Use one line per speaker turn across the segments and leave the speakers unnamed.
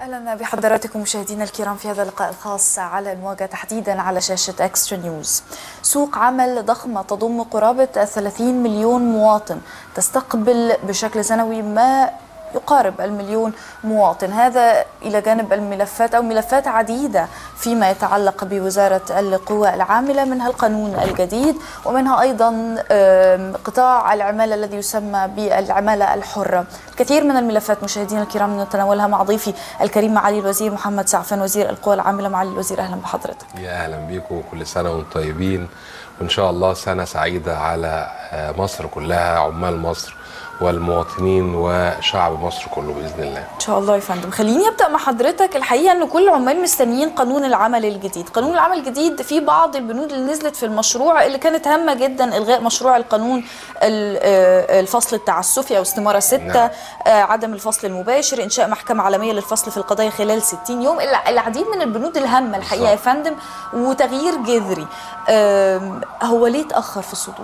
اهلا بحضراتكم مشاهدينا الكرام في هذا اللقاء الخاص على المواجهه تحديدا على شاشه اكسترا نيوز. سوق عمل ضخمه تضم قرابه 30 مليون مواطن تستقبل بشكل سنوي ما يقارب المليون مواطن هذا إلى جانب الملفات أو ملفات عديدة فيما يتعلق بوزارة القوى العاملة منها القانون الجديد ومنها أيضا قطاع العمالة الذي يسمى بالعمالة الحرة الكثير من الملفات مشاهدينا الكرام نتناولها مع ضيفي الكريم معالي الوزير محمد سعفان وزير القوى العاملة معالي الوزير أهلا بحضرتك
يا أهلا بكم كل سنة وانتم طيبين وإن شاء الله سنة سعيدة على مصر كلها عمال مصر والمواطنين وشعب مصر كله باذن الله.
ان شاء الله يا فندم، خليني ابدا مع حضرتك الحقيقه ان كل العمال مستنيين قانون العمل الجديد، قانون العمل الجديد في بعض البنود اللي نزلت في المشروع اللي كانت هامه جدا الغاء مشروع القانون الفصل التعسفي او استماره سته، نعم. عدم الفصل المباشر، انشاء محكمه عالميه للفصل في القضايا خلال 60 يوم، العديد من البنود الهامه الحقيقه يا فندم وتغيير جذري. هو ليه اتاخر في الصدور؟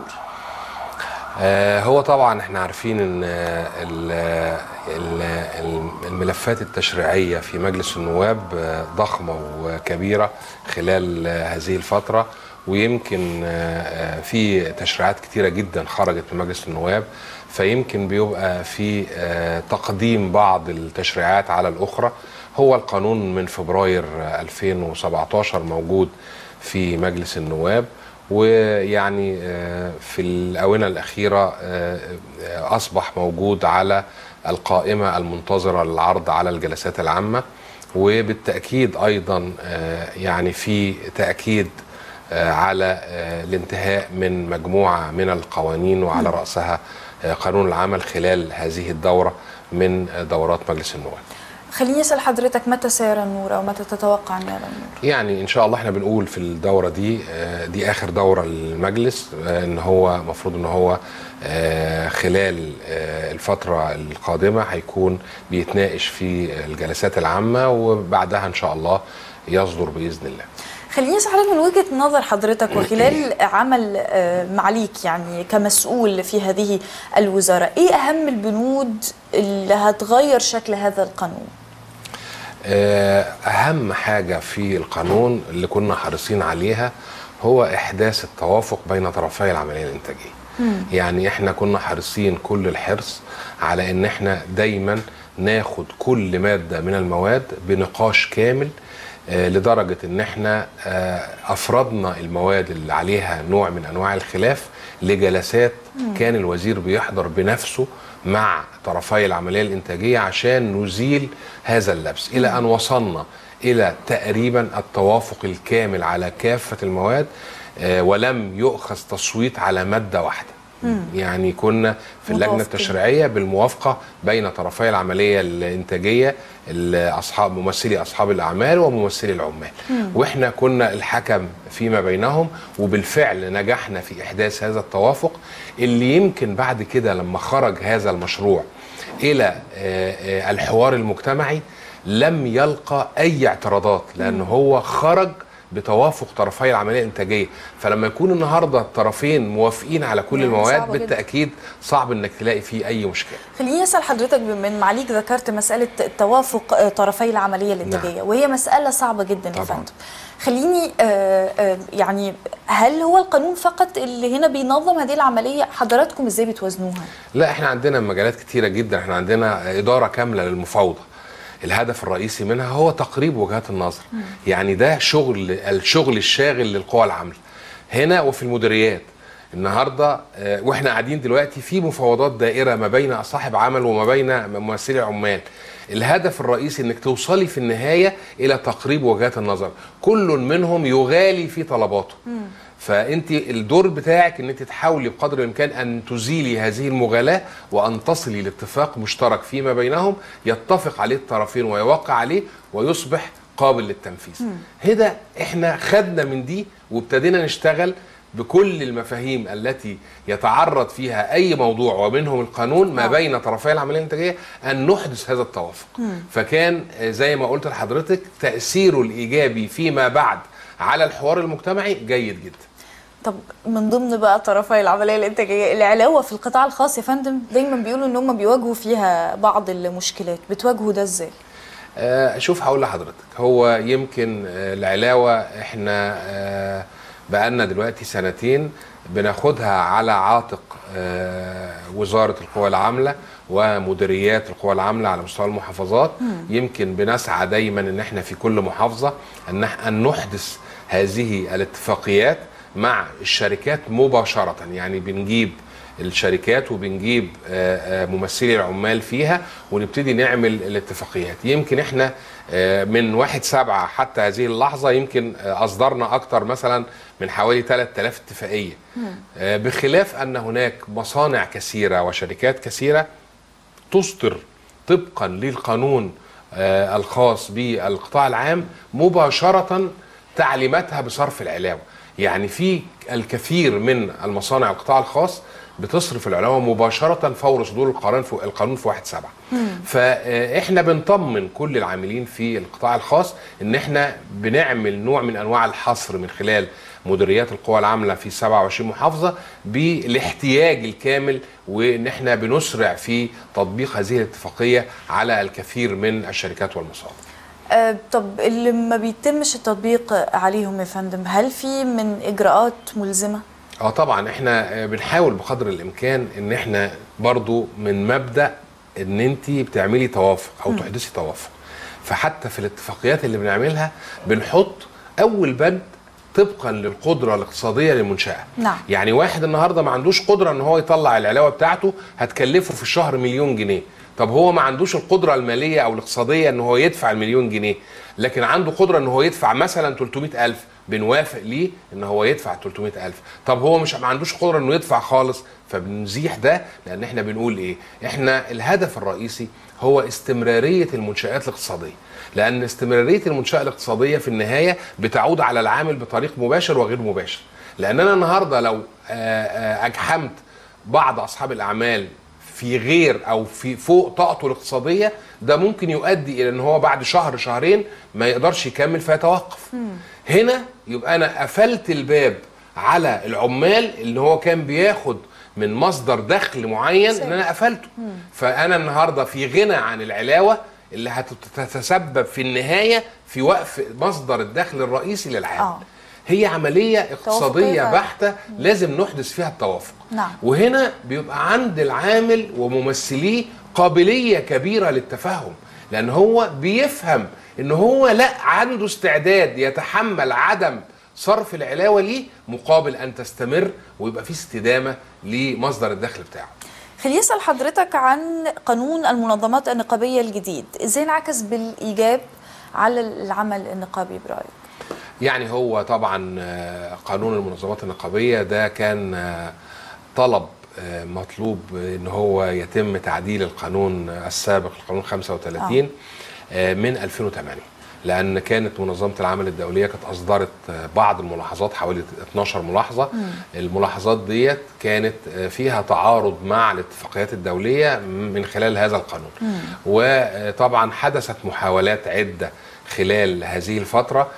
هو طبعا احنا عارفين ان الملفات التشريعيه في مجلس النواب ضخمه وكبيره خلال هذه الفتره ويمكن في تشريعات كتيره جدا خرجت من مجلس النواب فيمكن بيبقى في تقديم بعض التشريعات على الاخرى هو القانون من فبراير 2017 موجود في مجلس النواب ويعني في الآونة الأخيرة أصبح موجود على القائمة المنتظرة للعرض على الجلسات العامة وبالتأكيد أيضا يعني في تأكيد على الانتهاء من مجموعة من القوانين وعلى رأسها قانون العمل خلال هذه الدورة من دورات مجلس النواب
خليني اسال حضرتك متى سيرى النور او متى تتوقع ان يرى النور؟
يعني ان شاء الله احنا بنقول في الدوره دي دي اخر دوره للمجلس ان هو المفروض ان هو خلال الفتره القادمه هيكون بيتناقش في الجلسات العامه وبعدها ان شاء الله يصدر باذن الله.
خليني اسال حضرتك من وجهه نظر حضرتك وخلال عمل معاليك يعني كمسؤول في هذه الوزاره، ايه اهم البنود اللي هتغير شكل هذا القانون؟
اهم حاجه في القانون اللي كنا حريصين عليها هو احداث التوافق بين طرفي العمليه الانتاجيه. مم. يعني احنا كنا حريصين كل الحرص على ان احنا دايما ناخد كل ماده من المواد بنقاش كامل لدرجة ان احنا افرضنا المواد اللي عليها نوع من انواع الخلاف لجلسات كان الوزير بيحضر بنفسه مع طرفي العملية الانتاجية عشان نزيل هذا اللبس الى ان وصلنا الى تقريبا التوافق الكامل على كافة المواد ولم يؤخذ تصويت على مادة واحدة مم. يعني كنا في اللجنه التشريعيه بالموافقه بين طرفي العمليه الانتاجيه اصحاب ممثلي اصحاب الاعمال وممثلي العمال مم. واحنا كنا الحكم فيما بينهم وبالفعل نجحنا في احداث هذا التوافق اللي يمكن بعد كده لما خرج هذا المشروع الى الحوار المجتمعي لم يلقى اي اعتراضات لان هو خرج بتوافق طرفي العمليه الانتاجيه فلما يكون النهارده الطرفين موافقين على كل المواد بالتاكيد صعب انك تلاقي فيه اي مشكله
خليني اسال حضرتك من معاليك ذكرت مساله توافق طرفي العمليه الانتاجيه نعم. وهي مساله صعبه جدا يا فندم خليني آآ آآ يعني هل هو القانون فقط اللي هنا بينظم هذه العمليه حضراتكم ازاي بتوازنوها
لا احنا عندنا مجالات كتيره جدا احنا عندنا اداره كامله للمفاوضه الهدف الرئيسي منها هو تقريب وجهات النظر م. يعني ده شغل الشغل الشاغل للقوى العامله هنا وفي المديريات النهارده واحنا قاعدين دلوقتي في مفاوضات دائره ما بين صاحب عمل وما بين ممثلي العمال الهدف الرئيسي انك توصلي في النهايه الى تقريب وجهات النظر كل منهم يغالي في طلباته م. فانت الدور بتاعك ان انت تحاولي بقدر الامكان ان تزيلي هذه المغالاه وان تصلي لاتفاق مشترك فيما بينهم يتفق عليه الطرفين ويوقع عليه ويصبح قابل للتنفيذ هنا احنا خدنا من دي وابتدينا نشتغل بكل المفاهيم التي يتعرض فيها اي موضوع ومنهم القانون ما بين طرفي العمليه الانتاجيه ان نحدث هذا التوافق فكان زي ما قلت لحضرتك تاثيره الايجابي فيما بعد على الحوار المجتمعي جيد جدا
طب من ضمن بقى طرفي العمليه الانتاجيه العلاوه في القطاع الخاص يا فندم دايما بيقولوا ان هم بيواجهوا فيها بعض المشكلات بتواجهوا ده ازاي
آه، شوف هقول لحضرتك هو يمكن آه، العلاوه احنا آه، بقالنا دلوقتي سنتين بناخدها على عاتق آه، وزاره القوى العامله ومديريات القوى العامله على مستوى المحافظات يمكن بنسعى دايما ان احنا في كل محافظه ان ان نحدث هذه الاتفاقيات مع الشركات مباشره يعني بنجيب الشركات وبنجيب آه، آه، ممثلي العمال فيها ونبتدي نعمل الاتفاقيات يمكن احنا آه، من واحد سبعة حتى هذه اللحظة يمكن آه، أصدرنا أكتر مثلا من حوالي 3000 اتفاقية آه، بخلاف أن هناك مصانع كثيرة وشركات كثيرة تصدر طبقا للقانون آه، الخاص بالقطاع العام مباشرة تعليماتها بصرف العلاوة يعني في الكثير من المصانع القطاع الخاص بتصرف العلاوة مباشرة فور صدور القانون في القانون في واحد سبعة فاحنا بنطمن كل العاملين في القطاع الخاص ان احنا بنعمل نوع من انواع الحصر من خلال مديريات القوى العامله في 27 محافظه بالاحتياج الكامل وان احنا بنسرع في تطبيق هذه الاتفاقيه على الكثير من الشركات والمصانع.
آه، طب اللي ما بيتمش التطبيق عليهم يا فندم هل في من اجراءات ملزمه
اه طبعا احنا آه، بنحاول بقدر الامكان ان احنا برضو من مبدا ان انت بتعملي توافق او تحدثي توافق فحتى في الاتفاقيات اللي بنعملها بنحط اول بند طبقا للقدره الاقتصاديه للمنشاه
نعم.
يعني واحد النهارده ما عندوش قدره ان هو يطلع العلاوه بتاعته هتكلفه في الشهر مليون جنيه طب هو ما عندوش القدره الماليه او الاقتصاديه ان هو يدفع المليون جنيه لكن عنده قدره ان هو يدفع مثلا 300000 بنوافق ليه ان هو يدفع 300000 طب هو مش ما عندوش قدره انه يدفع خالص فبنزيح ده لان احنا بنقول ايه احنا الهدف الرئيسي هو استمراريه المنشات الاقتصاديه لان استمراريه المنشاه الاقتصاديه في النهايه بتعود على العامل بطريق مباشر وغير مباشر لان انا النهارده لو آه، آه، اجحمت بعض اصحاب الاعمال في غير او في فوق طاقته الاقتصاديه ده ممكن يؤدي الى ان هو بعد شهر شهرين ما يقدرش يكمل فيتوقف هنا يبقى انا قفلت الباب على العمال اللي هو كان بياخد من مصدر دخل معين ان انا قفلته فانا النهارده في غنى عن العلاوه اللي هتتسبب في النهايه في وقف مصدر الدخل الرئيسي للعامل
آه.
هي عمليه اقتصاديه
فعلا.
بحته لازم نحدث فيها التوافق
نعم.
وهنا بيبقى عند العامل وممثليه قابليه كبيره للتفهم لان هو بيفهم ان هو لا عنده استعداد يتحمل عدم صرف العلاوه ليه مقابل ان تستمر ويبقى في استدامه لمصدر الدخل بتاعه
خليني اسال حضرتك عن قانون المنظمات النقابيه الجديد ازاي انعكس بالايجاب على العمل النقابي برايك
يعني هو طبعا آه، قانون المنظمات النقابيه ده كان آه، طلب آه، مطلوب ان هو يتم تعديل القانون السابق القانون 35 آه، من 2008 لان كانت منظمه العمل الدوليه كانت اصدرت آه، بعض الملاحظات حوالي 12 ملاحظه الملاحظات ديت كانت آه، فيها تعارض مع الاتفاقيات الدوليه من خلال هذا القانون وطبعا حدثت محاولات عده خلال هذه الفترة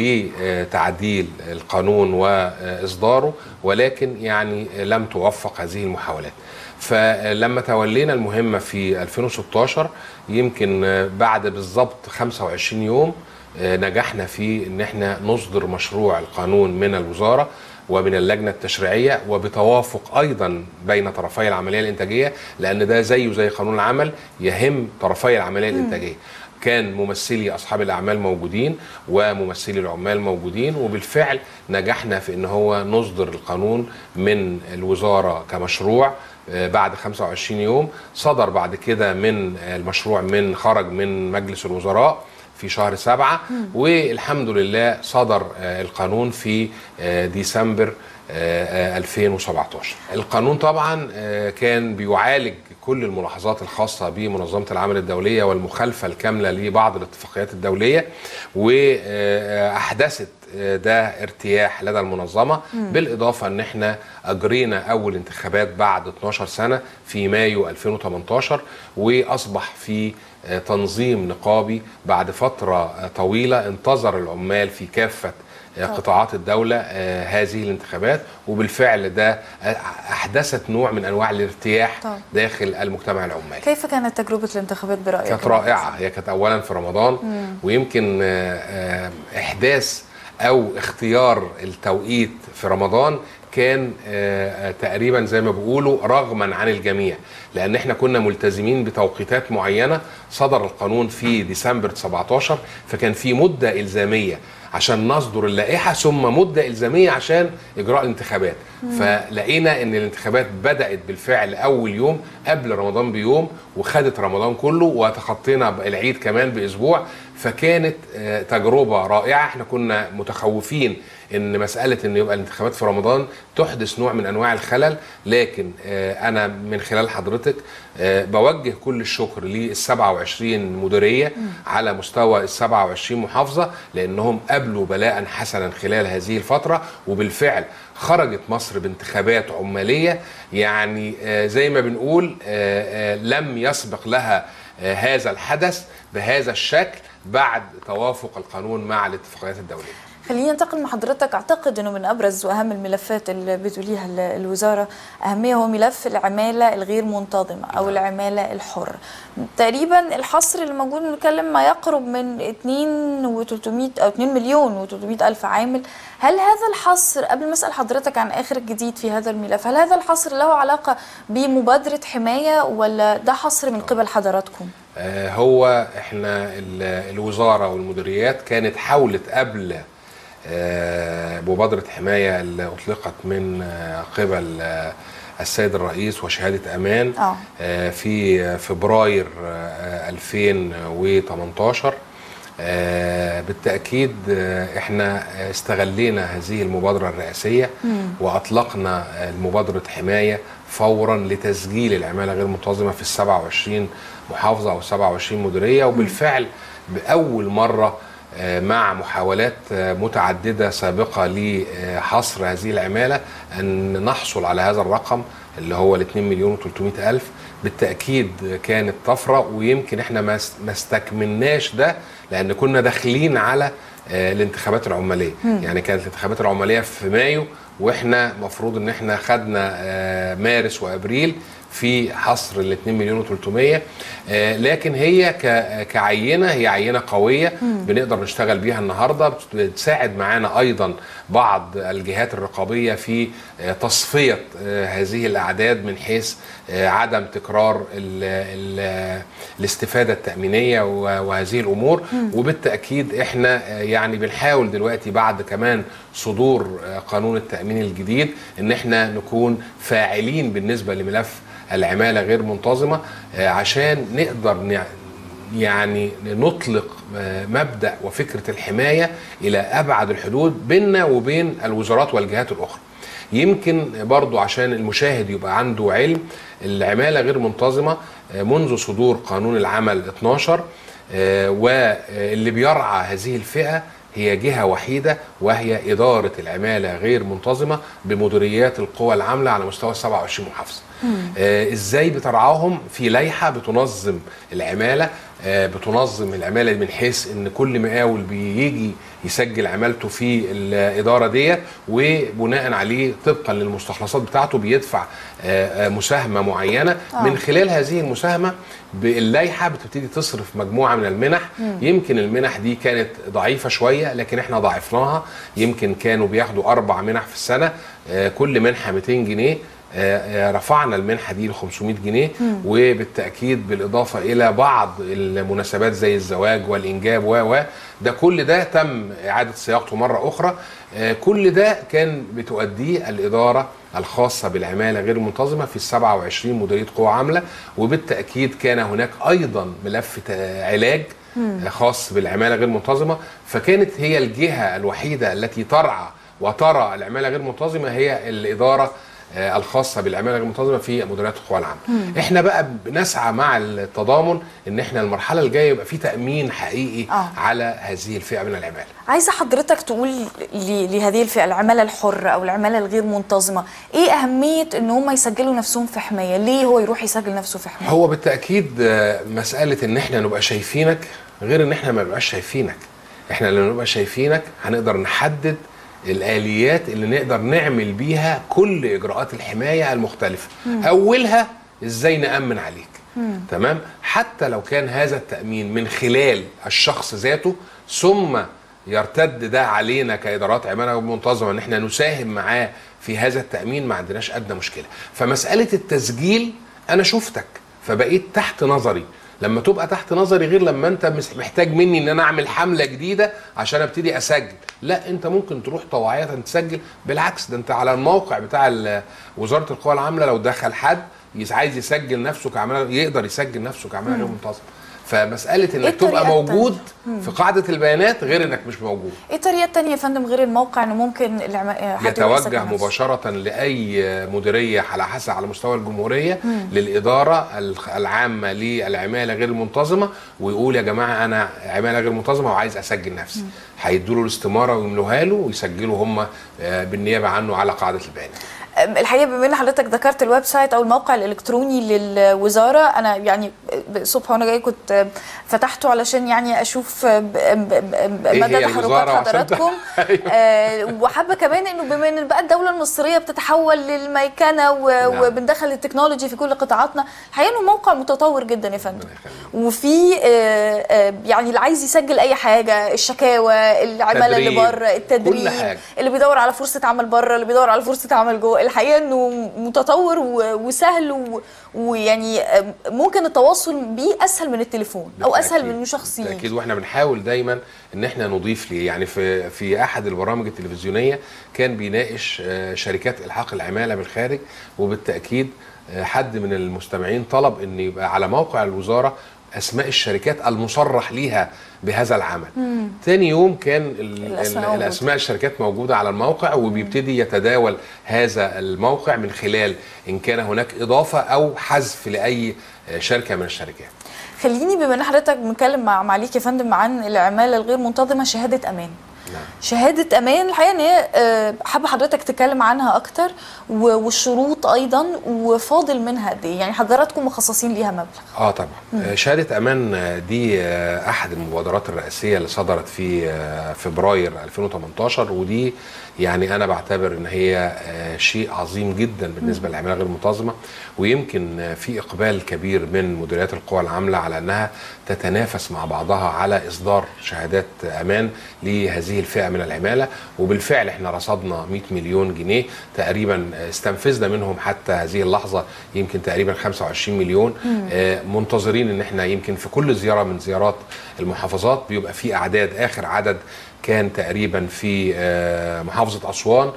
لتعديل القانون وإصداره ولكن يعني لم توفق هذه المحاولات فلما تولينا المهمة في 2016 يمكن بعد بالضبط 25 يوم نجحنا في ان احنا نصدر مشروع القانون من الوزارة ومن اللجنة التشريعية وبتوافق أيضا بين طرفي العملية الإنتاجية لأن ده زيه زي قانون العمل يهم طرفي العملية الإنتاجية كان ممثلي اصحاب الاعمال موجودين وممثلي العمال موجودين وبالفعل نجحنا في ان هو نصدر القانون من الوزاره كمشروع آه، بعد 25 يوم صدر بعد كده من آه، المشروع من خرج من مجلس الوزراء في شهر سبعة والحمد لله صدر آه، القانون في آه، ديسمبر آه، آه، 2017 القانون طبعا آه، كان بيعالج كل الملاحظات الخاصة بمنظمة العمل الدولية والمخالفة الكاملة لبعض الاتفاقيات الدولية وأحدثت ده ارتياح لدى المنظمة بالإضافة أن احنا أجرينا أول انتخابات بعد 12 سنة في مايو 2018 وأصبح في تنظيم نقابي بعد فترة طويلة انتظر العمال في كافة آه، قطاعات الدولة آه، هذه الانتخابات وبالفعل ده آه، أحدثت نوع من أنواع الارتياح
طبعا.
داخل المجتمع العمالي
كيف كانت تجربة الانتخابات برأيك؟
كانت رائعة هي كانت أولا في رمضان ويمكن آه، آه، إحداث أو اختيار التوقيت في رمضان كان آه، آه، تقريبا زي ما بيقولوا رغما عن الجميع لان احنا كنا ملتزمين بتوقيتات معينه صدر القانون في ديسمبر 17 فكان في مده الزاميه عشان نصدر اللائحه ثم مده الزاميه عشان اجراء الانتخابات فلقينا ان الانتخابات بدات بالفعل اول يوم قبل رمضان بيوم وخدت رمضان كله وتخطينا العيد كمان باسبوع فكانت آه، تجربه رائعه احنا كنا متخوفين ان مساله ان يبقى الانتخابات في رمضان تحدث نوع من انواع الخلل لكن آه، انا من خلال حضرتك آه، بوجه كل الشكر لل 27 مديريه على مستوى ال 27 محافظه لانهم قابلوا بلاء حسنا خلال هذه الفتره وبالفعل خرجت مصر بانتخابات عماليه يعني آه، زي ما بنقول آه، آه، لم يسبق لها آه، هذا الحدث بهذا الشكل بعد توافق القانون مع الاتفاقيات الدوليه
خلينا ننتقل مع حضرتك اعتقد انه من ابرز واهم الملفات اللي بتوليها ال- الوزاره اهميه هو ملف العماله الغير منتظمه او العماله الحره تقريبا الحصر اللي موجود بنتكلم ما يقرب من 2 و300 او 2 مليون و300 الف عامل هل هذا الحصر قبل ما اسال حضرتك عن اخر الجديد في هذا الملف هل هذا الحصر له علاقه بمبادره حمايه ولا ده حصر من قبل حضراتكم
آه، هو احنا ال- الوزاره والمديريات كانت حاولت قبل آه، مبادره حمايه اللي اطلقت من آه، قبل آه، السيد الرئيس وشهاده امان
آه.
آه، في فبراير آه، 2018 آه، بالتاكيد آه، احنا استغلينا هذه المبادره الرئاسيه واطلقنا آه، مبادره حمايه فورا لتسجيل العماله غير منتظمه في ال 27 محافظه او 27 مديريه وبالفعل باول مره آه، مع محاولات آه، متعدده سابقه لحصر هذه العماله ان نحصل على هذا الرقم اللي هو ال 2 مليون و300 الف بالتاكيد كانت طفره ويمكن احنا ما است- ما استكملناش ده لان كنا داخلين على آه، الانتخابات العماليه يعني كانت الانتخابات العماليه في مايو واحنا مفروض ان احنا خدنا آه، مارس وابريل في حصر ال 2 مليون و300 آه، لكن هي ك- كعينه هي عينه قويه بنقدر نشتغل بيها النهارده بت- بتساعد معانا ايضا بعض الجهات الرقابيه في آه، تصفيه آه، هذه الاعداد من حيث آه، عدم تكرار ال ال الاستفاده التامينيه و- وهذه الامور وبالتاكيد احنا آه، يعني بنحاول دلوقتي بعد كمان صدور آه، قانون التامين الجديد ان احنا نكون فاعلين بالنسبه لملف العماله غير منتظمه آه، عشان نقدر نع- يعني نطلق آه، مبدا وفكره الحمايه الى ابعد الحدود بيننا وبين الوزارات والجهات الاخرى. يمكن برضو عشان المشاهد يبقى عنده علم العماله غير منتظمه آه، منذ صدور قانون العمل 12 آه، واللي بيرعى هذه الفئه هي جهه وحيده وهي اداره العماله غير منتظمه بمديريات القوى العامله على مستوى 27 محافظه. آه ازاي بترعاهم في لائحه بتنظم العماله آه بتنظم العماله من حيث ان كل مقاول بيجي يسجل عمالته في الاداره ديت وبناء عليه طبقا للمستخلصات بتاعته بيدفع آه آه مساهمه معينه
آه.
من خلال هذه المساهمه باللائحه بتبتدي تصرف مجموعه من المنح يمكن المنح دي كانت ضعيفه شويه لكن احنا ضاعفناها يمكن كانوا بياخدوا اربع منح في السنه آه كل منحه 200 جنيه آه، آه، رفعنا المنحه دي ل 500 جنيه وبالتاكيد بالاضافه الى بعض المناسبات زي الزواج والانجاب و و ده كل ده تم اعاده صياغته مره اخرى آه، كل ده كان بتؤديه الاداره الخاصه بالعماله غير المنتظمه في ال 27 مديريه قوى عامله وبالتاكيد كان هناك ايضا ملف ت- علاج آه، خاص بالعماله غير المنتظمه فكانت هي الجهه الوحيده التي ترعى وترى العماله غير المنتظمه هي الاداره آه، الخاصه بالعماله غير المنتظمه في مديريات القوى العامه. احنا بقى بنسعى مع التضامن ان احنا المرحله الجايه يبقى في تامين حقيقي
آه.
على هذه الفئه من العماله.
عايزه حضرتك تقول ل- لهذه الفئه العماله الحره او العماله الغير منتظمه ايه اهميه ان هم يسجلوا نفسهم في حمايه ليه هو يروح يسجل نفسه في حمايه
هو بالتاكيد آه، مساله ان احنا نبقى شايفينك غير ان احنا ما نبقاش شايفينك. احنا لما نبقى شايفينك هنقدر نحدد الاليات اللي نقدر نعمل بيها كل اجراءات الحمايه المختلفه اولها ازاي نامن عليك تمام حتى لو كان هذا التامين من خلال الشخص ذاته ثم يرتد ده علينا كادارات عماله منتظمه ان احنا نساهم معاه في هذا التامين ما عندناش ادنى مشكله فمساله التسجيل انا شفتك فبقيت تحت نظري لما تبقى تحت نظري غير لما انت مس- محتاج مني ان انا اعمل حمله جديده عشان ابتدي اسجل لا انت ممكن تروح طوعيه تسجل بالعكس ده انت على الموقع بتاع ال- وزاره القوى العامله لو دخل حد يس- عايز يسجل نفسه كعماله يقدر يسجل نفسه كعماله غير منتظمه فمساله انك
إيه
تبقى
الطريقة
موجود في قاعده البيانات غير انك مش موجود
ايه الطريقه الثانيه يا فندم غير الموقع انه ممكن العم... حد يروح يسجل
يتوجه
نفسه؟
مباشرة لأي مديرية على حسب على مستوى الجمهورية للإدارة الخ- العامة للعمالة غير المنتظمة ويقول يا جماعة أنا عمالة غير منتظمة وعايز أسجل نفسي هيدوا له الاستمارة ويملوها له ويسجلوا هم آه، بالنيابة عنه على قاعدة البيانات
الحقيقه بما ان حضرتك ذكرت الويب سايت او الموقع الالكتروني للوزاره انا يعني الصبح وانا جاي كنت فتحته علشان يعني اشوف ب- ب- ب-
إيه
مدى
هي
تحركات
الوزارة وعشان
حضراتكم
أيوة.
آه، وحابه كمان انه بما ان بقى الدوله المصريه بتتحول للميكنه و-
نعم.
وبندخل التكنولوجي في كل قطاعاتنا الحقيقه انه موقع متطور جدا يا فندم
ربنا يخليك.
وفي آه، آه، يعني اللي عايز يسجل اي حاجه الشكاوى العماله اللي
تدريب،
بره التدريب
كل حاجة.
اللي بيدور على فرصه عمل بره اللي بيدور على فرصه عمل جوه الحقيقه انه متطور و- وسهل و- ويعني آه، ممكن التواصل بيه اسهل من التليفون او اسهل من
بالتأكيد.
انه شخص
بالتاكيد
يجي
واحنا بنحاول دايما ان احنا نضيف ليه يعني في في احد البرامج التلفزيونيه كان بيناقش آه، شركات الحاق العماله من الخارج وبالتاكيد آه، حد من المستمعين طلب ان يبقى على موقع الوزاره اسماء الشركات المصرح ليها بهذا العمل تاني يوم كان ال-
الأسماء
ال-
موجودة.
الاسماء الشركات موجوده على الموقع وبيبتدي يتداول هذا الموقع من خلال ان كان هناك اضافه او حذف لاي آه، شركه من الشركات
خليني بما ان حضرتك بنتكلم مع معاليك يا فندم عن العماله الغير منتظمه شهاده امان
نعم.
شهادة أمان الحقيقة إن هي آه، حابة حضرتك تتكلم عنها أكتر و- والشروط أيضا وفاضل منها قد إيه؟ يعني حضراتكم مخصصين ليها مبلغ
اه طبعا آه، شهاده امان آه، دي آه، احد المبادرات الرئاسيه اللي صدرت في آه، فبراير 2018 ودي يعني انا بعتبر ان هي آه، شيء عظيم جدا بالنسبه للعماله غير المنتظمه ويمكن آه، في اقبال كبير من مديريات القوى العامله على انها تتنافس مع بعضها على اصدار شهادات امان لهذه الفئه من العماله وبالفعل احنا رصدنا 100 مليون جنيه تقريبا استنفذنا منهم حتى هذه اللحظه يمكن تقريبا 25 مليون آه، منتظرين ان احنا يمكن في كل زياره من زيارات المحافظات بيبقى في اعداد اخر عدد كان تقريبا في آه، محافظه اسوان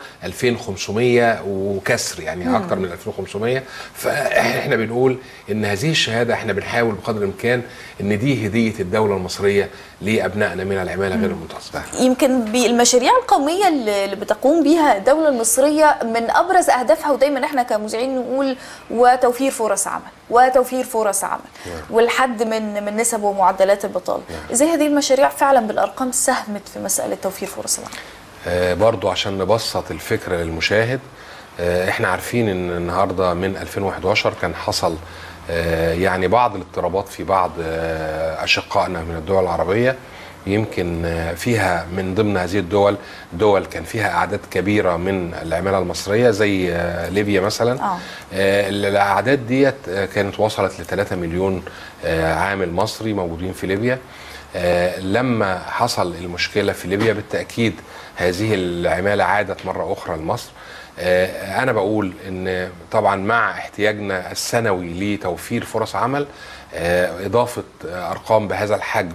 2500 وكسر يعني اكتر من 2500 فاحنا بنقول ان هذه الشهاده احنا بنحاول بقدر الامكان ان دي هديه الدوله المصريه لابنائنا من العماله غير المنتظمه
يمكن بالمشاريع القومية اللي اللي بتقوم بها الدولة المصرية من أبرز أهدافها ودايما إحنا كمذيعين نقول وتوفير فرص عمل وتوفير فرص عمل والحد من من نسب ومعدلات البطالة إزاي هذه المشاريع فعلا بالأرقام ساهمت في مسألة توفير فرص العمل
آه، برضو عشان نبسط الفكرة للمشاهد آه، احنا عارفين ان النهارده من 2011 كان حصل آه، يعني بعض الاضطرابات في بعض آه، اشقائنا من الدول العربيه يمكن آه، فيها من ضمن هذه الدول دول كان فيها اعداد كبيره من العماله المصريه زي آه، ليبيا مثلا
آه.
آه، الاعداد ديت آه، كانت وصلت ل 3 مليون آه، عامل مصري موجودين في ليبيا آه، لما حصل المشكله في ليبيا بالتاكيد هذه العماله عادت مره اخرى لمصر آه، انا بقول ان طبعا مع احتياجنا السنوي لتوفير فرص عمل آه، اضافه آه، ارقام بهذا الحجم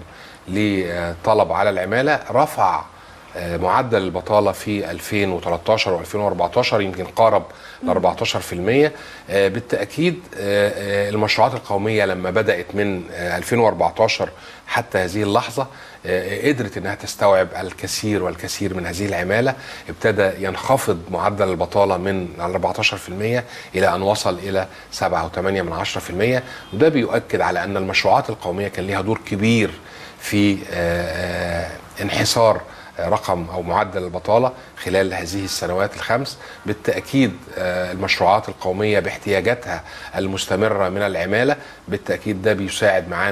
لطلب على العماله رفع آه، معدل البطاله في 2013 و2014 يمكن قارب ل 14% آه، بالتاكيد آه، آه، المشروعات القوميه لما بدات من آه، 2014 حتى هذه اللحظه آه، قدرت انها تستوعب الكثير والكثير من هذه العماله ابتدى ينخفض معدل البطاله من ال 14% الى ان وصل الى 7.8 من 10% وده بيؤكد على ان المشروعات القوميه كان لها دور كبير في آه، آه، انحسار رقم او معدل البطاله خلال هذه السنوات الخمس بالتاكيد آه، المشروعات القوميه باحتياجاتها المستمره من العماله بالتاكيد ده بيساعد معانا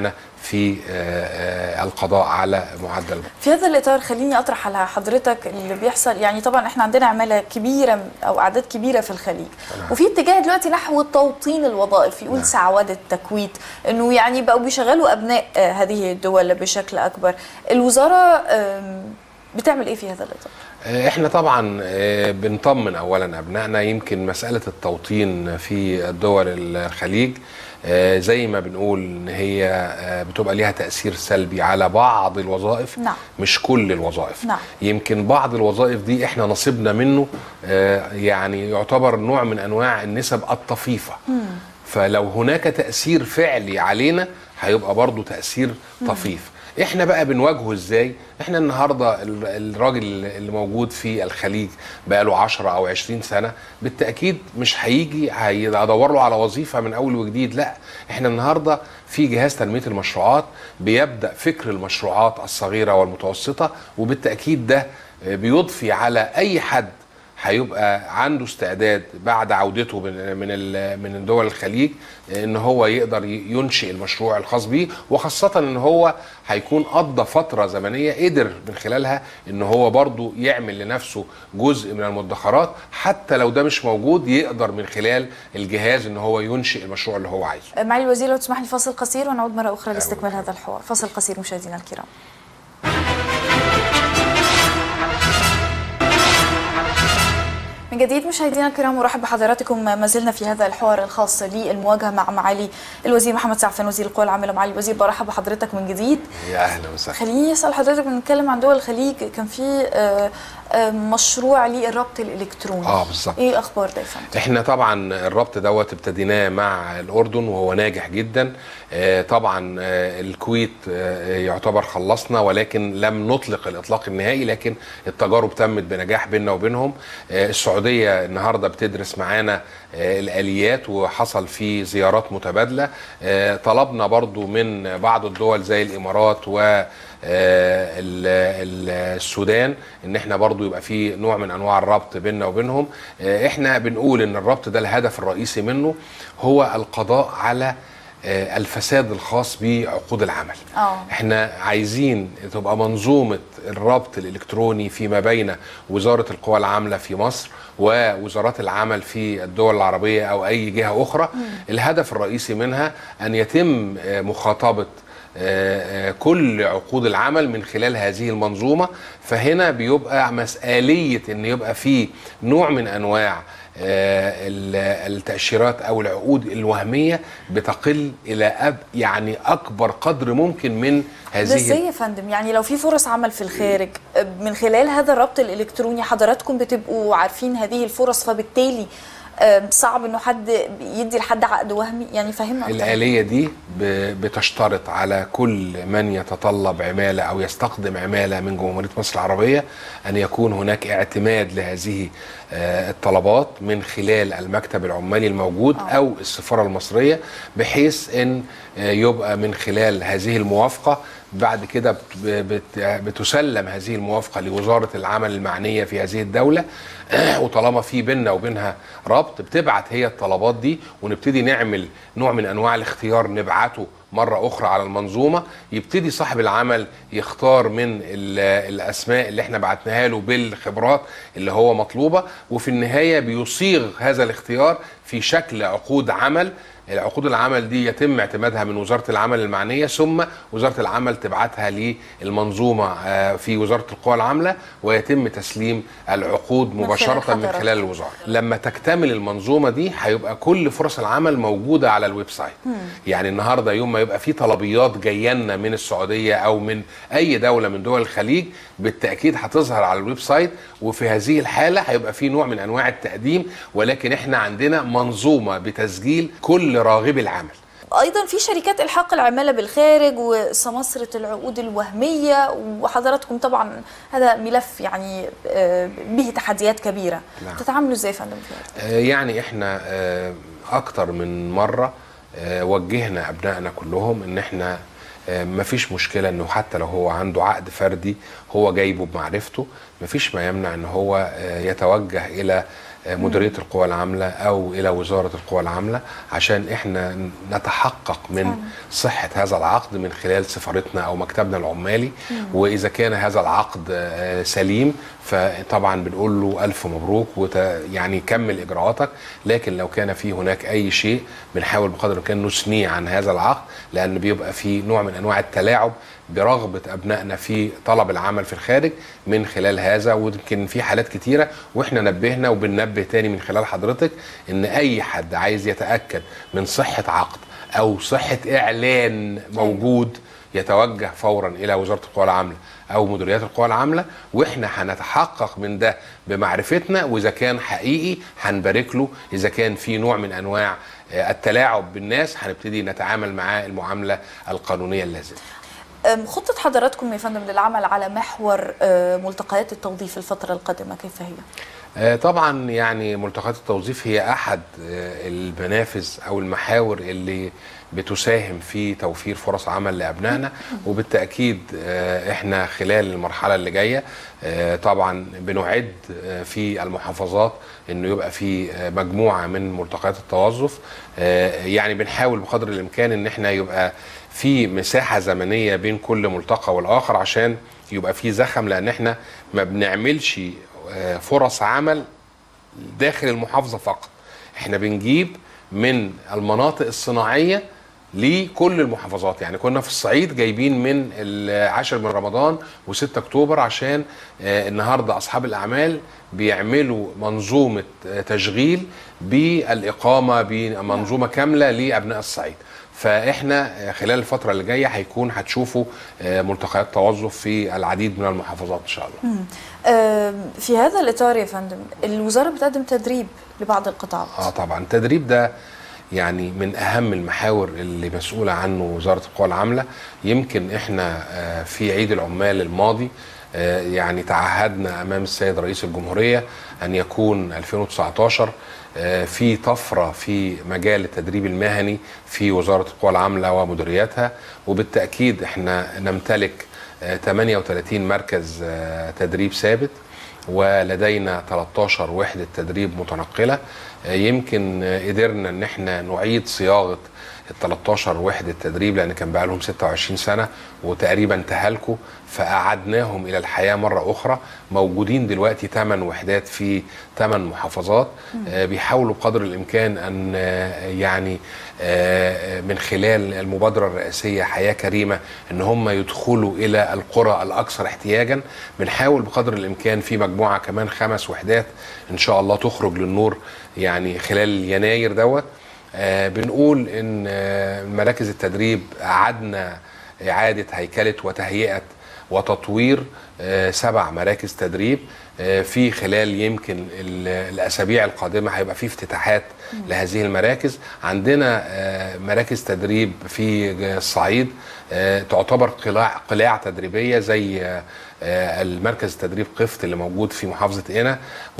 في آه، آه، القضاء على معدل
في هذا الاطار خليني اطرح على حضرتك اللي بيحصل يعني طبعا احنا عندنا عماله كبيره او اعداد كبيره في الخليج وفي اتجاه دلوقتي نحو توطين الوظائف يقول سعوده التكويت انه يعني بقوا بيشغلوا ابناء آه، هذه الدول بشكل اكبر الوزاره آم، بتعمل ايه في هذا الاطار
آه، احنا طبعا آه، بنطمن اولا ابنائنا يمكن مساله التوطين في الدول الخليج آه، زي ما بنقول ان هي آه، بتبقى ليها تاثير سلبي على بعض الوظائف
نعم.
مش كل الوظائف
نعم.
يمكن بعض الوظائف دي احنا نصيبنا منه آه، يعني يعتبر نوع من انواع النسب الطفيفه فلو هناك تاثير فعلي علينا هيبقى برضو تاثير طفيف احنا بقى بنواجهه ازاي احنا النهارده ال- الراجل اللي موجود في الخليج بقى له 10 او 20 سنه بالتاكيد مش هيجي هيدور له على وظيفه من اول وجديد لا احنا النهارده في جهاز تنميه المشروعات بيبدا فكر المشروعات الصغيره والمتوسطه وبالتاكيد ده بيضفي على اي حد هيبقى عنده استعداد بعد عودته من من ال- من دول الخليج ان هو يقدر ي- ينشئ المشروع الخاص بيه وخاصه ان هو هيكون قضى فتره زمنيه قدر من خلالها ان هو برضو يعمل لنفسه جزء من المدخرات حتى لو ده مش موجود يقدر من خلال الجهاز ان هو ينشئ المشروع اللي هو عايزه
آه، معالي الوزير لو تسمح لي فاصل قصير ونعود مره اخرى لاستكمال هذا الحوار فاصل قصير مشاهدينا الكرام من جديد مشاهدينا الكرام ارحب بحضراتكم ما زلنا في هذا الحوار الخاص للمواجهه مع معالي الوزير محمد سعفان وزير القوى العامله معالي الوزير برحب بحضرتك من جديد
يا اهلا وسهلا
خليني اسال حضرتك بنتكلم عن دول الخليج كان في آه، آه، مشروع للربط الالكتروني
اه بالظبط
ايه اخبار ده يا فندم؟
احنا طبعا الربط دوت ابتديناه مع الاردن وهو ناجح جدا آه، طبعا آه، الكويت آه، يعتبر خلصنا ولكن لم نطلق الاطلاق النهائي لكن التجارب تمت بنجاح بيننا وبينهم آه، السعوديه النهارده بتدرس معانا آه، الاليات وحصل في زيارات متبادله آه، طلبنا برضو من بعض الدول زي الامارات و آه، ال- ال- السودان ان احنا برضو يبقى في نوع من انواع الربط بيننا وبينهم آه، احنا بنقول ان الربط ده الهدف الرئيسي منه هو القضاء على آه، الفساد الخاص بعقود العمل
آه.
احنا عايزين تبقى منظومه الربط الالكتروني فيما بين وزاره القوى العامله في مصر ووزارات العمل في الدول العربيه او اي جهه اخرى الهدف الرئيسي منها ان يتم آه، مخاطبه آه، آه، كل عقود العمل من خلال هذه المنظومه فهنا بيبقى مساليه ان يبقى في نوع من انواع آه، ال- التاشيرات او العقود الوهميه بتقل الى أب يعني اكبر قدر ممكن من
ده
هذه
ازاي يا فندم يعني لو في فرص عمل في الخارج آه، من خلال هذا الربط الالكتروني حضراتكم بتبقوا عارفين هذه الفرص فبالتالي آه، صعب انه حد يدي لحد عقد وهمي يعني فهمنا أكتر.
الآلية دي ب- بتشترط على كل من يتطلب عمالة أو يستقدم عمالة من جمهورية مصر العربية أن يكون هناك اعتماد لهذه آه، الطلبات من خلال المكتب العمالي الموجود أو السفارة المصرية بحيث أن آه، يبقى من خلال هذه الموافقة بعد كده بت- بت- بتسلم هذه الموافقة لوزارة العمل المعنية في هذه الدولة وطالما في بيننا وبينها ربط بتبعت هي الطلبات دي ونبتدي نعمل نوع من انواع الاختيار نبعته مرة أخرى على المنظومة يبتدي صاحب العمل يختار من ال- الأسماء اللي احنا بعتناها له بالخبرات اللي هو مطلوبة وفي النهاية بيصيغ هذا الاختيار في شكل عقود عمل عقود العمل دي يتم اعتمادها من وزارة العمل المعنية ثم وزارة العمل تبعتها للمنظومة آه، في وزارة القوى العاملة ويتم تسليم العقود
خلال
مباشرة من
حضرتك.
خلال الوزارة لما تكتمل المنظومة دي هيبقى كل فرص العمل موجودة على الويب سايت يعني النهاردة يوم ما يبقى في طلبيات جاية لنا من السعودية أو من أي دولة من دول الخليج بالتأكيد هتظهر على الويب سايت وفي هذه الحالة هيبقى في نوع من أنواع التقديم ولكن احنا عندنا منظومة بتسجيل كل راغب العمل
ايضا في شركات الحاق العماله بالخارج وسماسره العقود الوهميه وحضراتكم طبعا هذا ملف يعني آه، به تحديات كبيره
نعم.
تتعاملوا ازاي يا فندم في هذا؟
آه، يعني احنا آه، اكتر من مره آه، وجهنا ابنائنا كلهم ان احنا آه، مفيش مشكله انه حتى لو هو عنده عقد فردي هو جايبه بمعرفته مفيش ما يمنع ان هو آه، يتوجه الى آه، مديريه القوى العامله او الى وزاره القوى العامله عشان احنا نتحقق من صحه هذا العقد من خلال سفارتنا او مكتبنا العمالي واذا كان هذا العقد آه، سليم فطبعا بنقول له الف مبروك وت يعني كمل اجراءاتك لكن لو كان في هناك اي شيء بنحاول بقدر الامكان نثنيه عن هذا العقد لان بيبقى في نوع من انواع التلاعب برغبه ابنائنا في طلب العمل في الخارج من خلال هذا ويمكن في حالات كتيره واحنا نبهنا وبننبه تاني من خلال حضرتك ان اي حد عايز يتاكد من صحه عقد او صحه اعلان موجود يتوجه فورا الى وزاره القوى العامله او مديريات القوى العامله واحنا هنتحقق من ده بمعرفتنا واذا كان حقيقي هنبارك له اذا كان في نوع من انواع آه، التلاعب بالناس هنبتدي نتعامل معاه المعامله القانونيه اللازمه
أم، خطة حضراتكم يا فندم للعمل على محور أه، ملتقيات التوظيف الفترة القادمة كيف هي؟
آه، طبعا يعني ملتقيات التوظيف هي احد آه، المنافذ او المحاور اللي بتساهم في توفير فرص عمل لابنائنا وبالتاكيد آه، احنا خلال المرحله اللي جايه آه، طبعا بنعد آه، في المحافظات انه يبقى في آه، مجموعه من ملتقيات التوظف آه، يعني بنحاول بقدر الامكان ان احنا يبقى في مساحه زمنيه بين كل ملتقى والاخر عشان يبقى في زخم لان احنا ما بنعملش آه، فرص عمل داخل المحافظه فقط احنا بنجيب من المناطق الصناعيه لكل المحافظات يعني كنا في الصعيد جايبين من العاشر من رمضان و6 اكتوبر عشان آه، النهارده اصحاب الاعمال بيعملوا منظومه آه، تشغيل بالاقامه بمنظومه كامله لابناء الصعيد فاحنا آه، خلال الفتره اللي جايه هيكون هتشوفوا آه، ملتقيات توظف في العديد من المحافظات ان شاء الله
أم، في هذا الإطار يا فندم الوزارة بتقدم تدريب لبعض القطاعات
اه طبعا التدريب ده يعني من اهم المحاور اللي مسؤوله عنه وزاره القوى العامله يمكن احنا آه، في عيد العمال الماضي آه، يعني تعهدنا امام السيد رئيس الجمهوريه ان يكون 2019 آه، في طفره في مجال التدريب المهني في وزاره القوى العامله ومديرياتها وبالتاكيد احنا نمتلك آه، 38 مركز آه، تدريب ثابت ولدينا 13 وحدة تدريب متنقلة آه، يمكن آه، قدرنا ان احنا نعيد صياغة ال 13 وحدة تدريب لان كان بقى لهم 26 سنة وتقريبا تهالكوا فأعدناهم إلى الحياة مرة أخرى موجودين دلوقتي 8 وحدات في 8 محافظات آه، بيحاولوا بقدر الإمكان أن آه، يعني آه، من خلال المبادرة الرئاسية حياة كريمة أن هم يدخلوا إلى القرى الأكثر احتياجا بنحاول بقدر الإمكان في مجموعة كمان خمس وحدات إن شاء الله تخرج للنور يعني خلال يناير دوت آه، بنقول ان آه، مراكز التدريب اعدنا اعاده هيكله وتهيئه وتطوير آه، سبع مراكز تدريب آه، في خلال يمكن ال- الاسابيع القادمه هيبقى في افتتاحات لهذه المراكز عندنا آه، مراكز تدريب في الصعيد آه، تعتبر قلاع قلاع تدريبيه زي آه، آه، المركز التدريب قفط اللي موجود في محافظه قنا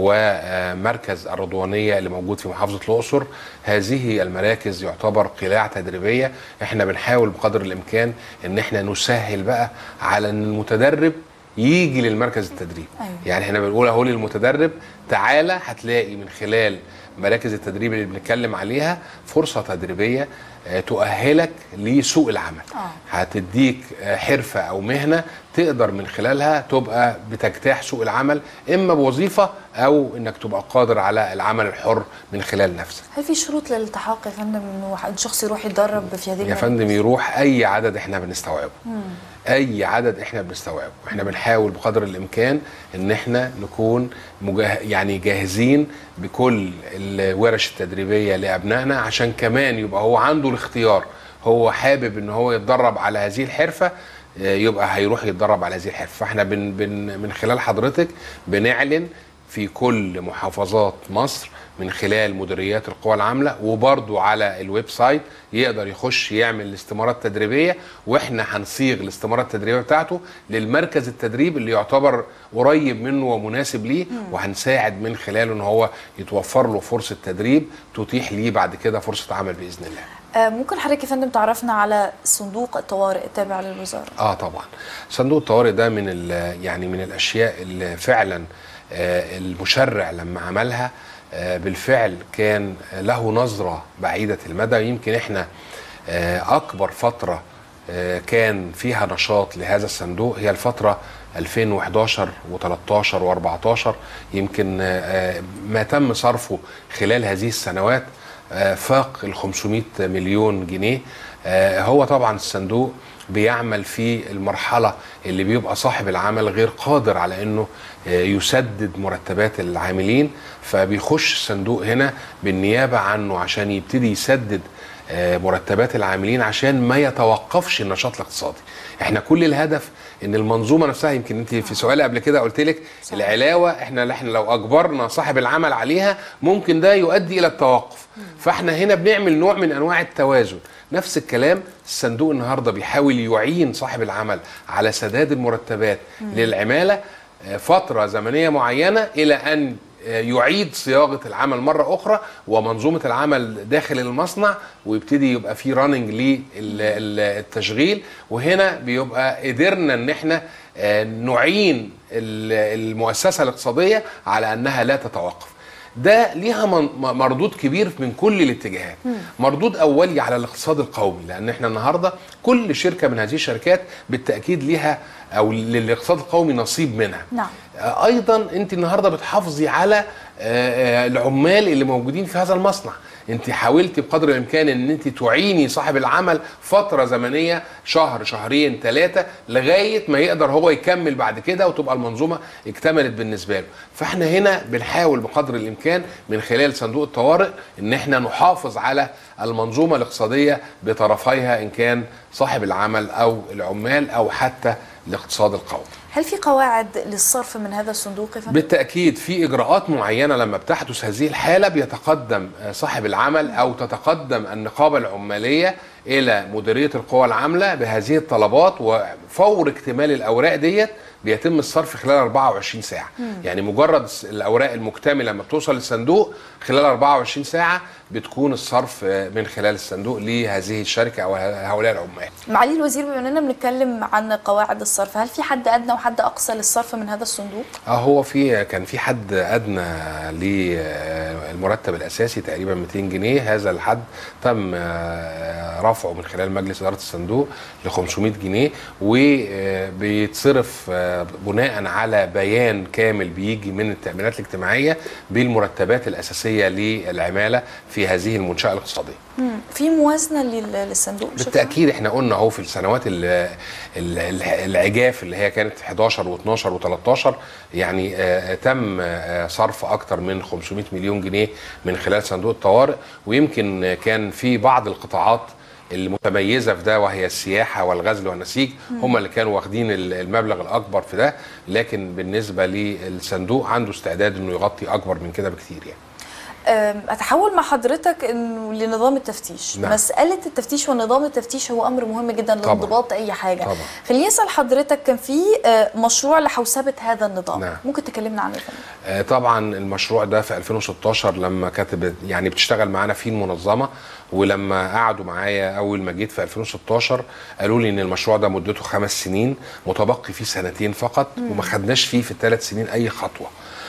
ومركز الرضوانيه اللي موجود في محافظه الاقصر هذه المراكز يعتبر قلاع تدريبيه احنا بنحاول بقدر الامكان ان احنا نسهل بقى على ان المتدرب يجي للمركز التدريب
أيوة.
يعني احنا بنقول اهو للمتدرب تعالى هتلاقي من خلال مراكز التدريب اللي بنتكلم عليها فرصه تدريبيه آه، تؤهلك لسوق العمل
آه.
هتديك آه، حرفه او مهنه تقدر من خلالها تبقى بتجتاح سوق العمل اما بوظيفه او انك تبقى قادر على العمل الحر من خلال نفسك
هل في شروط للالتحاق يا فندم انه واحد- شخص يروح يتدرب في هذه
يا
المراكز؟
فندم يروح اي عدد احنا بنستوعبه اي عدد احنا بنستوعبه احنا بنحاول بقدر الامكان ان احنا نكون مجاه يعني جاهزين بكل الورش التدريبيه لابنائنا عشان كمان يبقى هو عنده الاختيار هو حابب ان هو يتدرب على هذه الحرفه آه، يبقى هيروح يتدرب على هذه الحرفه فاحنا بن بن من خلال حضرتك بنعلن في كل محافظات مصر من خلال مديريات القوى العامله وبرضو على الويب سايت يقدر يخش يعمل الاستمارات التدريبيه واحنا هنصيغ الاستمارات التدريبيه بتاعته للمركز التدريب اللي يعتبر قريب منه ومناسب ليه وهنساعد من خلاله ان هو يتوفر له فرصه تدريب تتيح ليه بعد كده فرصه عمل باذن الله.
آه، ممكن حضرتك يا فندم تعرفنا على صندوق الطوارئ التابع للوزاره
اه طبعا صندوق الطوارئ ده من ال- يعني من الاشياء اللي فعلا آه، المشرع لما عملها آه، بالفعل كان له نظرة بعيدة المدى يمكن احنا آه، أكبر فترة آه، كان فيها نشاط لهذا الصندوق هي الفترة 2011 و13 و14 يمكن آه، آه، ما تم صرفه خلال هذه السنوات آه، فاق ال 500 مليون جنيه آه، هو طبعا الصندوق بيعمل في المرحلة اللي بيبقى صاحب العمل غير قادر على انه آه، يسدد مرتبات العاملين فبيخش الصندوق هنا بالنيابة عنه عشان يبتدي يسدد آه، مرتبات العاملين عشان ما يتوقفش النشاط الاقتصادي احنا كل الهدف ان المنظومه نفسها يمكن انت في سؤال قبل كده قلت لك
صح.
العلاوه احنا احنا لو اجبرنا صاحب العمل عليها ممكن ده يؤدي الى التوقف فاحنا هنا بنعمل نوع من انواع التوازن نفس الكلام الصندوق النهارده بيحاول يعين صاحب العمل على سداد المرتبات للعماله آه، فتره زمنيه معينه الى ان آه، يعيد صياغه العمل مره اخرى ومنظومه العمل داخل المصنع ويبتدي يبقى في راننج للتشغيل وهنا بيبقى قدرنا ان احنا آه، نعين ال- المؤسسه الاقتصاديه على انها لا تتوقف ده ليها من- م- مردود كبير من كل الاتجاهات مردود اولي على الاقتصاد القومي لان احنا النهارده كل شركه من هذه الشركات بالتاكيد ليها او للاقتصاد القومي نصيب منها
نعم.
آه، ايضا انت النهارده بتحافظي على آه، آه، العمال اللي موجودين في هذا المصنع انت حاولتي بقدر الامكان ان انت تعيني صاحب العمل فتره زمنيه شهر شهرين ثلاثه لغايه ما يقدر هو يكمل بعد كده وتبقى المنظومه اكتملت بالنسبه له فاحنا هنا بنحاول بقدر الامكان من خلال صندوق الطوارئ ان احنا نحافظ على المنظومه الاقتصاديه بطرفيها ان كان صاحب العمل او العمال او حتى الاقتصاد القومي
هل في قواعد للصرف من هذا الصندوق يا فندم؟
بالتأكيد في إجراءات معينة لما بتحدث هذه الحالة بيتقدم آه، صاحب العمل أو تتقدم النقابة العمالية إلى مديرية القوى العاملة بهذه الطلبات وفور اكتمال الأوراق ديت بيتم الصرف خلال 24 ساعة يعني مجرد الس- الأوراق المكتملة لما بتوصل للصندوق خلال 24 ساعة بتكون الصرف آه، من خلال الصندوق لهذه الشركة أو هؤلاء العمال
معالي الوزير بما اننا بنتكلم عن قواعد الصرف هل في حد ادنى وحد اقصى للصرف من هذا الصندوق؟
اه هو في كان في حد ادنى للمرتب الاساسي تقريبا 200 جنيه هذا الحد تم آه، رفعه من خلال مجلس اداره الصندوق ل 500 جنيه وبيتصرف بناء على بيان كامل بيجي من التامينات الاجتماعيه بالمرتبات الاساسيه للعماله في هذه المنشاه الاقتصاديه
مم. في موازنه لل- للصندوق بشكل عام؟
بالتاكيد احنا قلنا اهو في السنوات ال- ال- ال- العجاف اللي هي كانت 11 و12 و13 يعني آه، تم آه، صرف اكتر من 500 مليون جنيه من خلال صندوق الطوارئ ويمكن آه، كان في بعض القطاعات المتميزه في ده وهي السياحه والغزل والنسيج هم اللي كانوا واخدين ال- المبلغ الاكبر في ده لكن بالنسبه للصندوق عنده استعداد انه يغطي اكبر من كده بكتير يعني
أم، اتحول مع حضرتك انه لنظام التفتيش
نعم.
مساله التفتيش ونظام التفتيش هو امر مهم جدا
طبعاً.
لانضباط اي حاجه
طبعاً.
خليني اسال حضرتك كان في آه، مشروع لحوسبه هذا النظام
نعم.
ممكن تكلمنا عنه يا فندم؟
آه، طبعا المشروع ده في 2016 لما كانت يعني بتشتغل معانا فيه المنظمه ولما قعدوا معايا اول ما جيت في 2016 قالوا لي ان المشروع ده مدته خمس سنين متبقي فيه سنتين فقط وما خدناش فيه في الثلاث سنين اي خطوه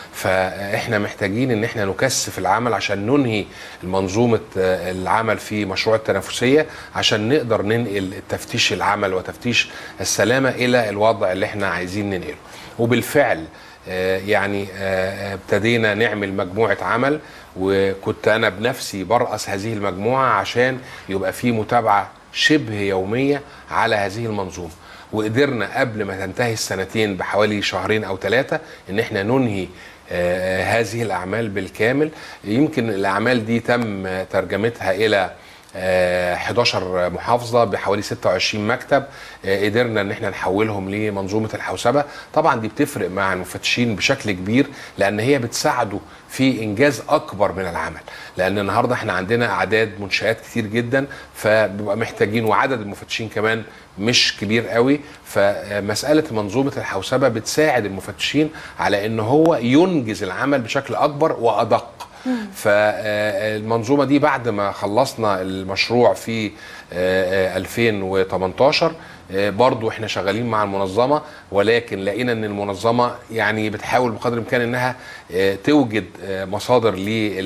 فاحنا محتاجين ان احنا نكثف العمل عشان ننهي منظومه آه، العمل في مشروع التنافسيه عشان نقدر ننقل التفتيش العمل وتفتيش السلامه الى الوضع اللي احنا عايزين ننقله وبالفعل آه، يعني آه، ابتدينا نعمل مجموعه عمل وكنت انا بنفسي برأس هذه المجموعه عشان يبقى في متابعه شبه يوميه على هذه المنظومه وقدرنا قبل ما تنتهي السنتين بحوالي شهرين او ثلاثه ان احنا ننهي آه، هذه الاعمال بالكامل يمكن الاعمال دي تم آه، ترجمتها الى آه، 11 محافظه بحوالي 26 مكتب آه، قدرنا ان احنا نحولهم لمنظومه الحوسبه طبعا دي بتفرق مع المفتشين بشكل كبير لان هي بتساعده في انجاز اكبر من العمل لان النهارده احنا عندنا اعداد منشات كتير جدا فبيبقى محتاجين وعدد المفتشين كمان مش كبير قوي فمساله منظومه الحوسبه بتساعد المفتشين على ان هو ينجز العمل بشكل اكبر وادق فالمنظومه دي بعد ما خلصنا المشروع في آه، آه، 2018 آه، برضو احنا شغالين مع المنظمه ولكن لقينا ان المنظمه يعني بتحاول بقدر الامكان انها آه، توجد آه، مصادر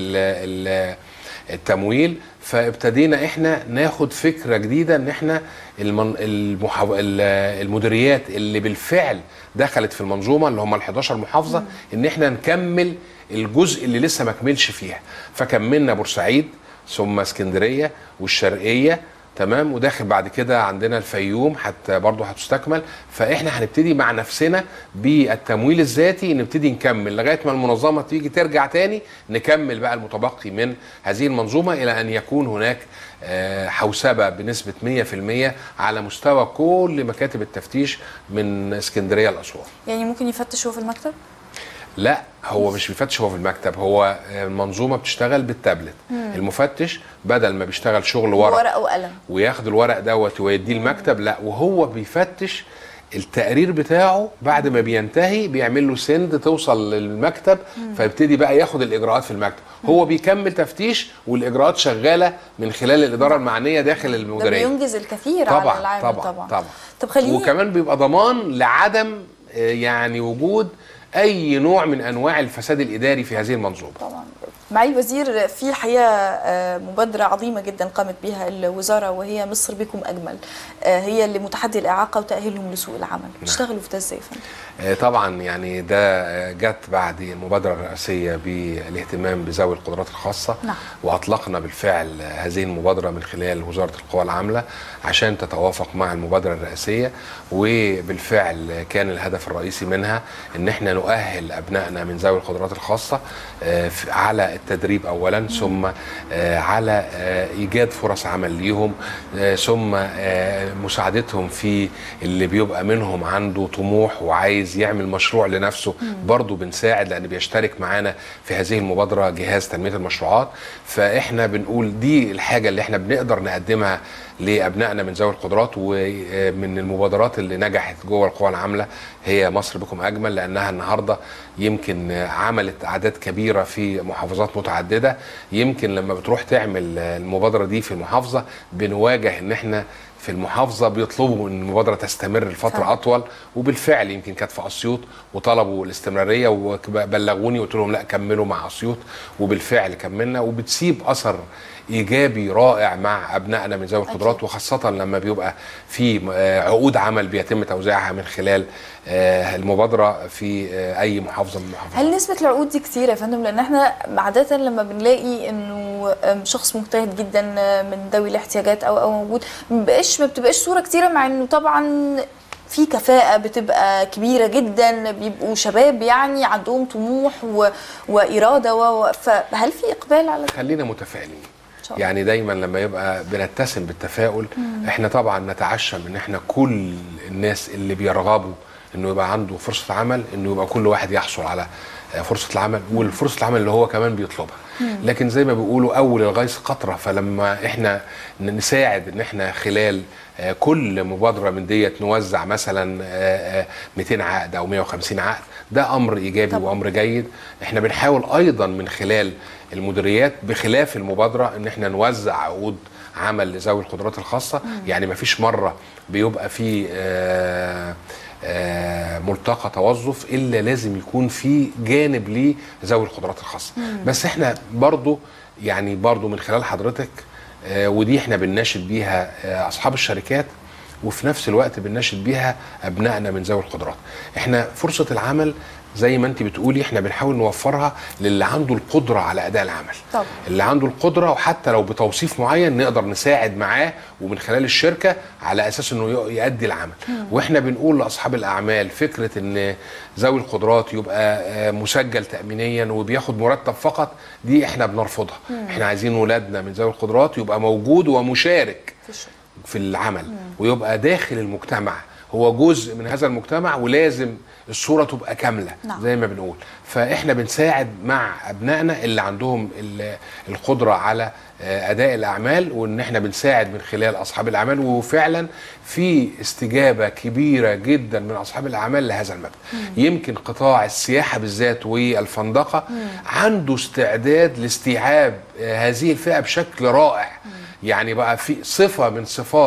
للتمويل فابتدينا احنا ناخد فكره جديده ان احنا المن... المحاو... ال- المديريات اللي بالفعل دخلت في المنظومه اللي هم ال 11 محافظه ان احنا نكمل الجزء اللي لسه ما كملش فيها فكملنا بورسعيد ثم اسكندريه والشرقيه تمام وداخل بعد كده عندنا الفيوم حتى برضه هتستكمل فاحنا هنبتدي مع نفسنا بالتمويل الذاتي نبتدي نكمل لغايه ما المنظمه تيجي ترجع تاني نكمل بقى المتبقي من هذه المنظومه الى ان يكون هناك آه، حوسبه بنسبه 100% على مستوى كل مكاتب التفتيش من اسكندريه لاسوان
يعني ممكن يفتشوا في المكتب
لا هو مش بيفتش هو في المكتب هو المنظومه بتشتغل بالتابلت المفتش بدل ما بيشتغل شغل ورق
ورقه وقلم
وياخد الورق دوت ويديه المكتب لا وهو بيفتش التقرير بتاعه بعد ما بينتهي بيعمل له سند توصل للمكتب فيبتدي بقى ياخد الاجراءات في المكتب هو بيكمل تفتيش والاجراءات شغاله من خلال الاداره المعنيه داخل
ده
المديريه
بينجز الكثير
طبعا
على العامل
طبعا
طبعا,
طبعا
طب خليني
وكمان بيبقى ضمان لعدم آه، يعني وجود اي نوع من انواع الفساد الاداري في هذه المنظومه
طبعا معالي الوزير في الحقيقه آه، مبادره عظيمه جدا قامت بها الوزاره وهي مصر بكم اجمل آه، هي اللي متحدي الاعاقه وتاهيلهم لسوق العمل بتشتغلوا في ده ازاي يا فندم؟
آه، طبعا يعني ده آه، جت بعد المبادره الرئاسيه بالاهتمام بذوي القدرات الخاصه
نعم.
واطلقنا بالفعل آه، هذه المبادره من خلال وزاره القوى العامله عشان تتوافق مع المبادره الرئاسيه وبالفعل آه، كان الهدف الرئيسي منها ان احنا نؤهل ابنائنا من ذوي القدرات الخاصه آه، في- على التدريب اولا ثم آه، على آه، ايجاد فرص عمل ليهم آه، ثم آه، مساعدتهم في اللي بيبقى منهم عنده طموح وعايز يعمل مشروع لنفسه برضه بنساعد لان بيشترك معانا في هذه المبادره جهاز تنميه المشروعات فاحنا بنقول دي الحاجه اللي احنا بنقدر نقدمها لابنائنا من ذوي القدرات ومن المبادرات اللي نجحت جوه القوى العامله هي مصر بكم اجمل لانها النهارده يمكن عملت اعداد كبيره في محافظات متعدده يمكن لما بتروح تعمل المبادره دي في المحافظه بنواجه ان احنا في المحافظه بيطلبوا ان المبادره تستمر لفتره
فعلا.
اطول وبالفعل يمكن كانت في اسيوط وطلبوا الاستمراريه وبلغوني وقلت لهم لا كملوا مع اسيوط وبالفعل كملنا وبتسيب اثر ايجابي رائع مع ابنائنا من ذوي القدرات
أكيد.
وخاصه لما بيبقى في آه، عقود عمل بيتم توزيعها من خلال آه، المبادره في آه، اي محافظه من المحافظات
هل نسبة العقود دي كتير يا فندم؟ لأن احنا عادة لما بنلاقي إنه أم، شخص مجتهد جدا من ذوي الاحتياجات أو أو موجود ما بقاش ما بتبقاش صورة كتيرة مع إنه طبعا في كفاءة بتبقى كبيرة جدا بيبقوا شباب يعني عندهم طموح و... وإرادة و... و- فهل في إقبال على ده؟
خلينا متفائلين
إن شاء الله.
يعني دايما لما يبقى بنتسم بالتفاؤل احنا طبعا نتعشم ان احنا كل الناس اللي بيرغبوا انه يبقى عنده فرصه عمل انه يبقى كل واحد يحصل على آه، فرصه العمل والفرصه العمل اللي هو كمان بيطلبها لكن زي ما بيقولوا اول الغيث قطره فلما احنا نساعد ان احنا خلال آه، كل مبادره من ديت نوزع مثلا آه، آه، 200 عقد او 150 عقد ده امر ايجابي
طبعا.
وامر جيد احنا بنحاول ايضا من خلال المديريات بخلاف المبادره ان احنا نوزع عقود عمل لذوي القدرات الخاصه يعني ما فيش مره بيبقى في آه، آه، ملتقى توظف الا لازم يكون في جانب لذوي القدرات الخاصه بس احنا برضو يعني برضو من خلال حضرتك آه، ودي احنا بنناشد بيها آه، اصحاب الشركات وفي نفس الوقت بنناشد بيها ابنائنا من ذوي القدرات احنا فرصه العمل زي ما انت بتقولي احنا بنحاول نوفرها للي عنده القدره على اداء العمل
طبعا.
اللي عنده القدره وحتى لو بتوصيف معين نقدر نساعد معاه ومن خلال الشركه على اساس انه ي- يؤدي العمل واحنا بنقول لاصحاب الاعمال فكره ان ذوي القدرات يبقى آه، مسجل تامينيا وبياخد مرتب فقط دي احنا بنرفضها احنا عايزين ولادنا من ذوي القدرات يبقى موجود ومشارك
في الشغل
في العمل ويبقى داخل المجتمع هو جزء من هذا المجتمع ولازم الصوره تبقى كامله
نعم.
زي ما بنقول فاحنا بنساعد مع ابنائنا اللي عندهم ال- القدره على آه، اداء الاعمال وان احنا بنساعد من خلال اصحاب الاعمال وفعلا في استجابه كبيره جدا من اصحاب الاعمال لهذا المبدا يمكن قطاع السياحه بالذات والفندقه عنده استعداد لاستيعاب آه، هذه الفئه بشكل رائع يعني بقى في صفه من صفات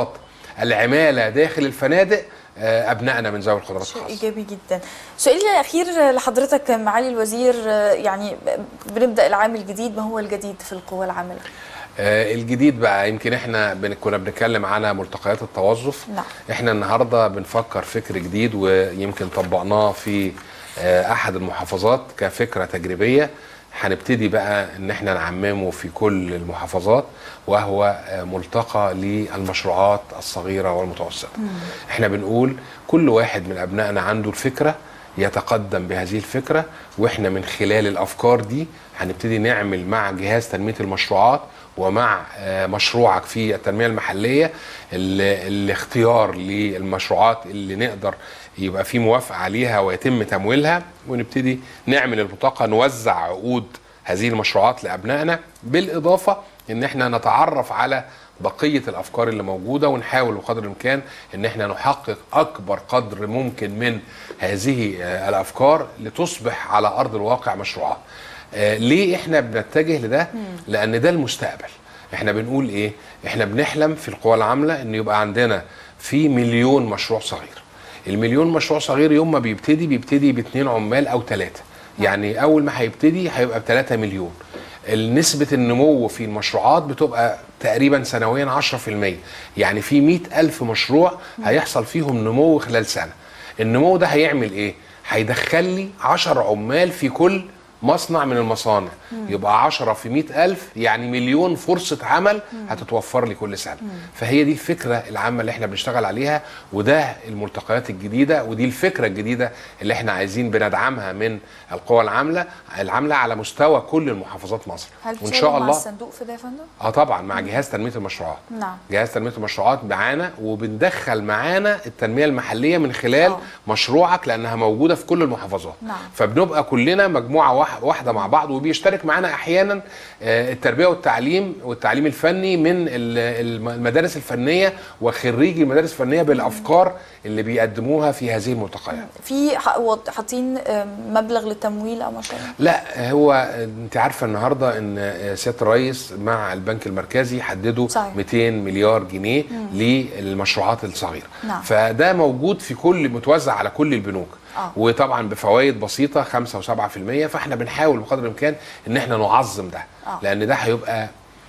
العماله داخل الفنادق آه، ابنائنا من ذوي القدرات
شيء
الخاصه
ايجابي جدا سؤالي الاخير لحضرتك معالي الوزير آه، يعني بنبدا العام الجديد ما هو الجديد في القوى العامله
آه، الجديد بقى يمكن احنا بن- كنا بنتكلم على ملتقيات التوظف
نعم.
احنا النهارده بنفكر فكر جديد ويمكن طبقناه في آه، احد المحافظات كفكره تجريبيه هنبتدي بقى ان احنا نعممه في كل المحافظات وهو آه، ملتقى للمشروعات الصغيره والمتوسطه احنا بنقول كل واحد من ابنائنا عنده الفكره يتقدم بهذه الفكره واحنا من خلال الافكار دي هنبتدي نعمل مع جهاز تنميه المشروعات ومع آه، مشروعك في التنميه المحليه ال- الاختيار للمشروعات اللي نقدر يبقى في موافقه عليها ويتم تمويلها ونبتدي نعمل البطاقه نوزع عقود هذه المشروعات لابنائنا بالاضافه ان احنا نتعرف على بقيه الافكار اللي موجوده ونحاول بقدر الامكان ان احنا نحقق اكبر قدر ممكن من هذه آه، الافكار لتصبح على ارض الواقع مشروعات. آه، ليه احنا بنتجه لده؟ لان ده المستقبل. احنا بنقول ايه؟ احنا بنحلم في القوى العامله ان يبقى عندنا في مليون مشروع صغير. المليون مشروع صغير يوم ما بيبتدي بيبتدي باثنين عمال او ثلاثه. يعني اول ما هيبتدي هيبقى ب 3 مليون. نسبة النمو في المشروعات بتبقى تقريبا سنويا 10% يعني في 100 ألف مشروع هيحصل فيهم نمو خلال سنة النمو ده هيعمل ايه؟ هيدخل لي 10 عمال في كل مصنع من المصانع يبقى 10 في 100 ألف يعني مليون فرصة عمل هتتوفر لي كل سنة فهي دي الفكرة العامة اللي احنا بنشتغل عليها وده الملتقيات الجديدة ودي الفكرة الجديدة اللي احنا عايزين بندعمها من القوى العاملة العاملة على مستوى كل المحافظات مصر
هل
وان
بتشاركوا
شاء
مع
الله
الصندوق في ده يا فندم؟
اه طبعا مع جهاز تنميه المشروعات
نعم.
جهاز تنميه المشروعات معانا وبندخل معانا التنميه المحليه من خلال
آه.
مشروعك لانها موجوده في كل المحافظات
نعم.
فبنبقى كلنا مجموعه واح- واحده مع بعض وبيشترك معانا احيانا آه، التربيه والتعليم والتعليم الفني من ال- الم- المدارس الفنيه وخريجي المدارس الفنيه بالافكار اللي بيقدموها في هذه الملتقيات
في ح- وض- حاطين آم، مبلغ للتمويل او مشروع
لا هو انت عارفه النهارده ان سياده الرئيس مع البنك المركزي حددوا
صحيح.
200 مليار جنيه للمشروعات الصغيره
نعم.
فده موجود في كل متوزع على كل البنوك
آه.
وطبعا بفوائد بسيطه 5 و7% فاحنا بنحاول بقدر الامكان ان احنا نعظم ده
آه.
لان ده هيبقى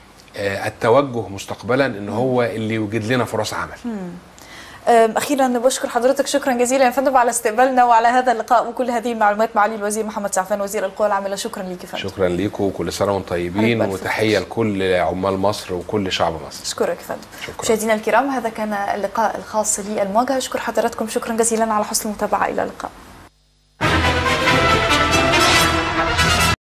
آه، التوجه مستقبلا ان هو اللي يوجد لنا فرص عمل
آم، اخيرا بشكر حضرتك شكرا جزيلا يا فندم على استقبالنا وعلى هذا اللقاء وكل هذه المعلومات معالي الوزير محمد سعفان وزير القوى العامله شكرا لك يا فندم
شكرا ليكم وكل سنه وانتم طيبين
حبيب ألف
وتحيه
خير.
لكل عمال مصر وكل شعب مصر
اشكرك يا فندم
شكراً.
مشاهدينا الكرام هذا كان اللقاء الخاص للمواجهه اشكر حضراتكم شكرا جزيلا على حسن المتابعه الى اللقاء